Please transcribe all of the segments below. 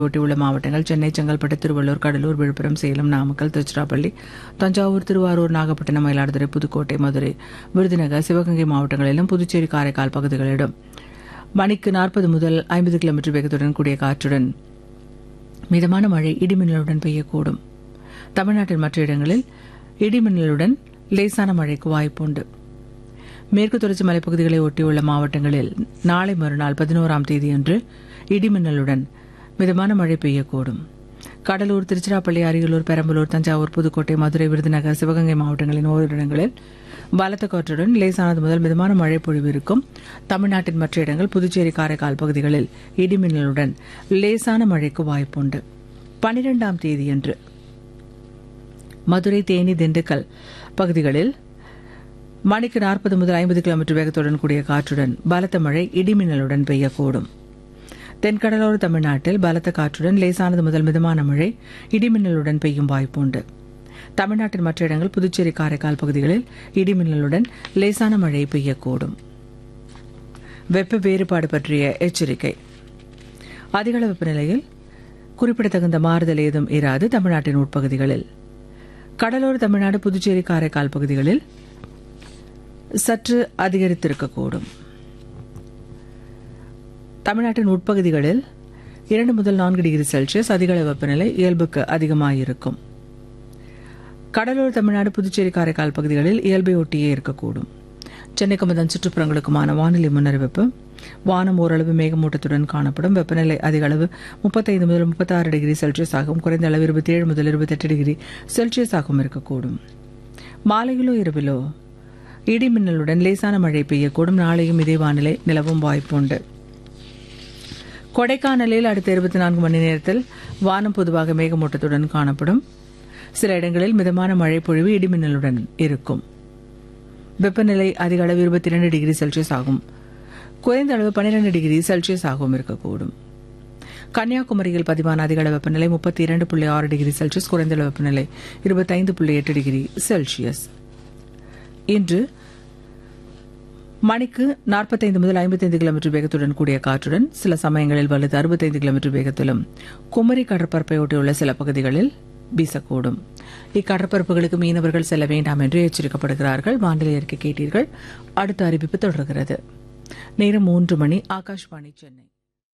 ஒட்டியுள்ள மாவட்டங்கள் சென்னை செங்கல்பட்டு திருவள்ளூர் கடலூர் விழுப்புரம் சேலம் நாமக்கல் திருச்சிராப்பள்ளி தஞ்சாவூர் திருவாரூர் நாகப்பட்டினம் மயிலாடுதுறை புதுக்கோட்டை மதுரை விருதுநகர் சிவகங்கை மாவட்டங்களிலும் புதுச்சேரி காரைக்கால் பகுதிகளிலும் மணிக்கு நாற்பது முதல் ஐம்பது கிலோமீட்டர் வேகத்துடன் கூடிய காற்றுடன் மிதமான மழை இடிமின்னலுடன் பெய்யக்கூடும் தமிழ்நாட்டின் மற்ற இடங்களில் இடிமின்னலுடன் லேசான மழைக்கு வாய்ப்புண்டு மேற்கு தொடர்ச்சி மலைப்பகுதிகளை ஒட்டியுள்ள மாவட்டங்களில் நாளை மறுநாள் பதினோராம் தேதியன்று இடிமின்னலுடன் மிதமான மழை பெய்யக்கூடும் கடலூர் திருச்சிராப்பள்ளி அரியலூர் பெரம்பலூர் தஞ்சாவூர் புதுக்கோட்டை மதுரை விருதுநகர் சிவகங்கை மாவட்டங்களின் ஓரிரு இடங்களில் பலத்த காற்றுடன் லேசானது முதல் மிதமான மழை பொழிவு இருக்கும் தமிழ்நாட்டின் மற்ற இடங்கள் புதுச்சேரி காரைக்கால் பகுதிகளில் இடிமின்னலுடன் லேசான மழைக்கு வாய்ப்புண்டு பனிரெண்டாம் தேதியன்று மதுரை தேனி திண்டுக்கல் பகுதிகளில் மணிக்கு நாற்பது முதல் ஐம்பது கிலோமீட்டர் வேகத்துடன் கூடிய காற்றுடன் பலத்த மழை இடிமின்னலுடன் பெய்யக்கூடும் தென்கடலோர தமிழ்நாட்டில் பலத்த காற்றுடன் லேசானது முதல் மிதமான மழை இடிமின்னலுடன் பெய்யும் வாய்ப்புண்டு தமிழ்நாட்டின் மற்ற இடங்கள் புதுச்சேரி காரைக்கால் பகுதிகளில் இடிமின்னலுடன் லேசான மழை பெய்யக்கூடும் வெப்ப வேறுபாடு பற்றிய எச்சரிக்கை அதிகள வெப்பநிலையில் குறிப்பிடத்தகுந்த மாறுதல் ஏதும் இராது தமிழ்நாட்டின் உட்பகுதிகளில் கடலோர தமிழ்நாடு புதுச்சேரி காரைக்கால் பகுதிகளில் சற்று அதிகரித்திருக்கக்கூடும் தமிழ்நாட்டின் உட்பகுதிகளில் இரண்டு முதல் நான்கு டிகிரி செல்சியஸ் அதிகளவு வெப்பநிலை இயல்புக்கு அதிகமாயிருக்கும் கடலூர் தமிழ்நாடு புதுச்சேரி காரைக்கால் பகுதிகளில் இயல்பை ஒட்டியே இருக்கக்கூடும் சென்னைக்கும் அதன் சுற்றுப்புறங்களுக்குமான வானிலை முன்னறிவிப்பு வானம் ஓரளவு மேகமூட்டத்துடன் காணப்படும் வெப்பநிலை அதிக அளவு முப்பத்தைந்து முதல் முப்பத்தாறு டிகிரி செல்சியஸ் ஆகவும் குறைந்த அளவு இருபத்தி ஏழு முதல் இருபத்தெட்டு டிகிரி செல்சியஸ் ஆகவும் இருக்கக்கூடும் மாலையிலோ இரவிலோ இடி மின்னலுடன் லேசான மழை பெய்யக்கூடும் நாளையும் இதே வானிலை நிலவும் வாய்ப்புண்டு கொடைக்கானலில் அடுத்த இருபத்தி நான்கு மணி நேரத்தில் வானம் பொதுவாக மேகமூட்டத்துடன் காணப்படும் சில இடங்களில் மிதமான மழை பொழிவு இடிமின்னலுடன் இருக்கும் வெப்பநிலை அதிக அளவு இருபத்தி இரண்டு டிகிரி செல்சியஸ் ஆகும் குறைந்த அளவு பனிரெண்டு டிகிரி செல்சியஸ் ஆகவும் இருக்கக்கூடும் கன்னியாகுமரியில் பதிவான அதிக அளவு வெப்பநிலை முப்பத்தி இரண்டு புள்ளி ஆறு டிகிரி செல்சியஸ் குறைந்த அளவு வெப்பநிலை இருபத்தைந்து புள்ளி எட்டு டிகிரி செல்சியஸ் இன்று மணிக்கு நாற்பத்தைந்து முதல் ஐம்பத்தைந்து கிலோமீட்டர் வேகத்துடன் கூடிய காற்றுடன் சில சமயங்களில் வலுத்து அறுபத்தைந்து கிலோமீட்டர் வேகத்திலும் குமரி கடற்பரப்பை ஒட்டியுள்ள சில பகுதிகளில் வீசக்கூடும் இக்கடற்பரப்புகளுக்கு மீனவர்கள் செல்ல வேண்டாம் என்று எச்சரிக்கப்படுகிறார்கள் வானிலை அறிக்கை கேட்டீர்கள் அடுத்த அறிவிப்பு தொடர்கிறது நேரம் மூன்று மணி ஆகாஷ்வாணி சென்னை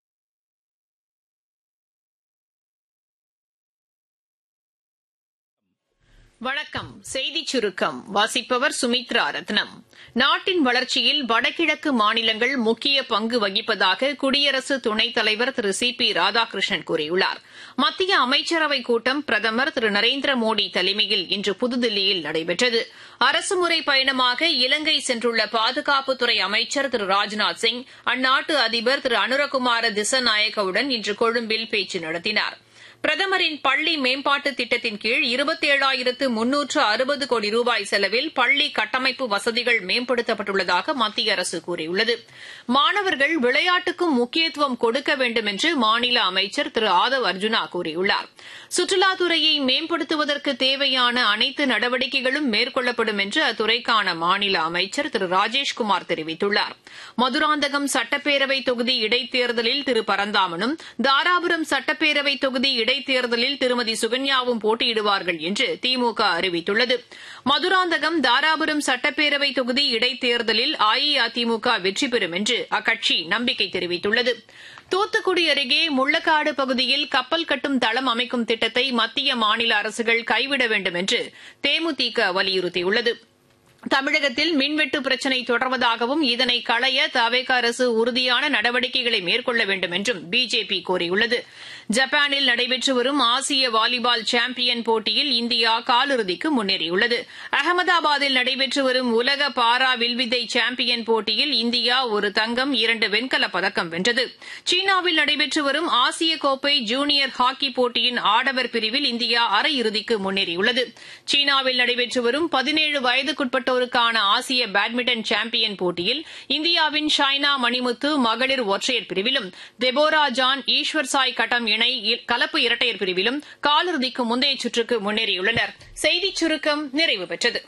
வணக்கம் செய்திச் சுருக்கம் வாசிப்பவர் சுமித்ரா ரத்னம் நாட்டின் வளர்ச்சியில் வடகிழக்கு மாநிலங்கள் முக்கிய பங்கு வகிப்பதாக குடியரசு துணைத் தலைவர் திரு சி பி ராதாகிருஷ்ணன் கூறியுள்ளார் மத்திய அமைச்சரவைக் கூட்டம் பிரதமர் திரு நரேந்திர மோடி தலைமையில் இன்று புதுதில்லியில் நடைபெற்றது அரசுமுறை பயணமாக இலங்கை சென்றுள்ள பாதுகாப்புத்துறை அமைச்சர் திரு ராஜ்நாத் சிங் அந்நாட்டு அதிபர் திரு அனுரகுமார திசநாயக்கவுடன் இன்று கொழும்பில் பேச்சு நடத்தினாா் பிரதமரின் பள்ளி மேம்பாட்டு திட்டத்தின் கீழ் இருபத்தேழாயிரத்து முன்னூற்று அறுபது கோடி ரூபாய் செலவில் பள்ளி கட்டமைப்பு வசதிகள் மேம்படுத்தப்பட்டுள்ளதாக மத்திய அரசு கூறியுள்ளது மாணவர்கள் விளையாட்டுக்கும் முக்கியத்துவம் கொடுக்க வேண்டும் என்று மாநில அமைச்சர் திரு ஆதவ் அர்ஜுனா கூறியுள்ளார் சுற்றுலாத்துறையை மேம்படுத்துவதற்கு தேவையான அனைத்து நடவடிக்கைகளும் மேற்கொள்ளப்படும் என்று அத்துறைக்கான மாநில அமைச்சர் திரு ராஜேஷ்குமார் தெரிவித்துள்ளார் மதுராந்தகம் சட்டப்பேரவை தொகுதி இடைத்தேர்தலில் திரு பரந்தாமனும் தாராபுரம் சட்டப்பேரவை தொகுதி இடைத்தேர்தலில் திருமதி சுகன்யாவும் போட்டியிடுவார்கள் என்று திமுக அறிவித்துள்ளது மதுராந்தகம் தாராபுரம் சட்டப்பேரவை தொகுதி இடைத்தேர்தலில் அஇஅதிமுக வெற்றி பெறும் என்று அக்கட்சி நம்பிக்கை தெரிவித்துள்ளது தூத்துக்குடி அருகே முள்ளக்காடு பகுதியில் கப்பல் கட்டும் தளம் அமைக்கும் திட்டத்தை மத்திய மாநில அரசுகள் கைவிட வேண்டும் என்று தேமுதிக வலியுறுத்தியுள்ளது தமிழகத்தில் மின்வெட்டு பிரச்சினை தொடர்வதாகவும் இதனை களைய தவேக அரசு உறுதியான நடவடிக்கைகளை மேற்கொள்ள வேண்டும் என்றும் பிஜேபி கோரியுள்ளது ஜப்பானில் நடைபெற்று வரும் ஆசிய வாலிபால் சாம்பியன் போட்டியில் இந்தியா காலிறுதிக்கு முன்னேறியுள்ளது அகமதாபாத்தில் நடைபெற்று வரும் உலக பாரா வில்வித்தை சாம்பியன் போட்டியில் இந்தியா ஒரு தங்கம் இரண்டு வெண்கலப் பதக்கம் வென்றது சீனாவில் நடைபெற்று வரும் ஆசிய கோப்பை ஜூனியர் ஹாக்கி போட்டியின் ஆடவர் பிரிவில் இந்தியா அரையிறுதிக்கு முன்னேறியுள்ளது சீனாவில் நடைபெற்று வரும் பதினேழு வயதுக்குட்பட்டோருக்கான ஆசிய பேட்மிண்டன் சாம்பியன் போட்டியில் இந்தியாவின் ஷைனா மணிமுத்து மகளிர் ஒற்றையர் பிரிவிலும் தெபோரா ஜான் ஈஸ்வர் சாய் கட்டம் இணை கலப்பு இரட்டையர் பிரிவிலும் காலிறுதிக்கு முந்தைய சுற்றுக்கு முன்னேறியுள்ளனர் செய்திச் சுருக்கம் நிறைவு பெற்றது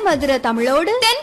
மதுர தமிழோடு தென்